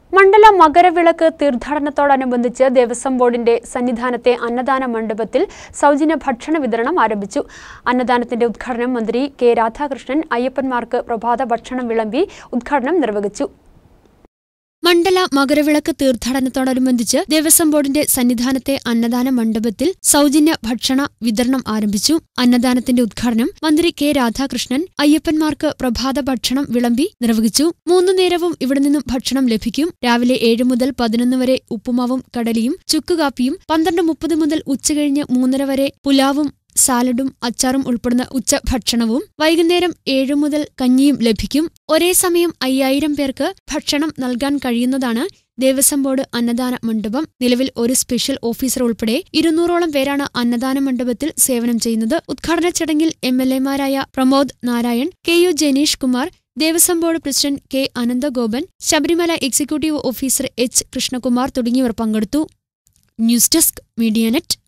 മണ്ഡല മകരവിളക്ക് തീർത്ഥാടനത്തോടനുബന്ധിച്ച് ദേവസ്വം ബോർഡിന്റെ സന്നിധാനത്തെ അന്നദാന മണ്ഡപത്തിൽ സൗജന്യ ഭക്ഷണ വിതരണം ആരംഭിച്ചു അന്നദാനത്തിന്റെ ഉദ്ഘാടനം മന്ത്രി കെ രാധാകൃഷ്ണൻ അയ്യപ്പന്മാർക്ക് പ്രഭാത ഭക്ഷണം വിളമ്പി ഉദ്ഘാടനം നിർവഹിച്ചു മണ്ഡല മകരവിളക്ക് തീർത്ഥാടനത്തോടനുബന്ധിച്ച് ദേവസ്വം ബോർഡിന്റെ സന്നിധാനത്തെ അന്നദാന മണ്ഡപത്തിൽ സൗജന്യ ഭക്ഷണ വിതരണം ആരംഭിച്ചു അന്നദാനത്തിന്റെ ഉദ്ഘാടനം മന്ത്രി കെ രാധാകൃഷ്ണൻ അയ്യപ്പന്മാർക്ക് പ്രഭാത ഭക്ഷണം വിളമ്പി നിർവഹിച്ചു മൂന്നു നേരവും ഇവിടെ നിന്നും ഭക്ഷണം ലഭിക്കും രാവിലെ ഏഴ് മുതൽ പതിനൊന്ന് വരെ ഉപ്പുമാവും കടലിയും ചുക്കുകാപ്പിയും പന്ത്രണ്ട് മുപ്പത് മുതൽ ഉച്ചകഴിഞ്ഞ് മൂന്നര വരെ പുലാവും സാലഡും അച്ചാറും ഉൾപ്പെടുന്ന ഉച്ചഭക്ഷണവും വൈകുന്നേരം ഏഴു മുതൽ കഞ്ഞിയും ലഭിക്കും ഒരേ സമയം അയ്യായിരം പേർക്ക് ഭക്ഷണം നൽകാൻ കഴിയുന്നതാണ് ദേവസ്വം ബോർഡ് അന്നദാന മണ്ഡപം നിലവിൽ ഒരു സ്പെഷ്യൽ ഓഫീസർ ഉൾപ്പെടെ ഇരുന്നൂറോളം പേരാണ് അന്നദാന മണ്ഡപത്തിൽ സേവനം ചെയ്യുന്നത് ഉദ്ഘാടന ചടങ്ങിൽ എം എൽ എമാരായ Pramod Narayan K U Jenish Kumar Devaswom board president K Ananthagopan Sabarimala executive officer H Krishnakumar തുടങ്ങിയവർ പങ്കെടുത്തു ന്യൂസ് ഡെസ്ക് മീഡിയ നെറ്റ്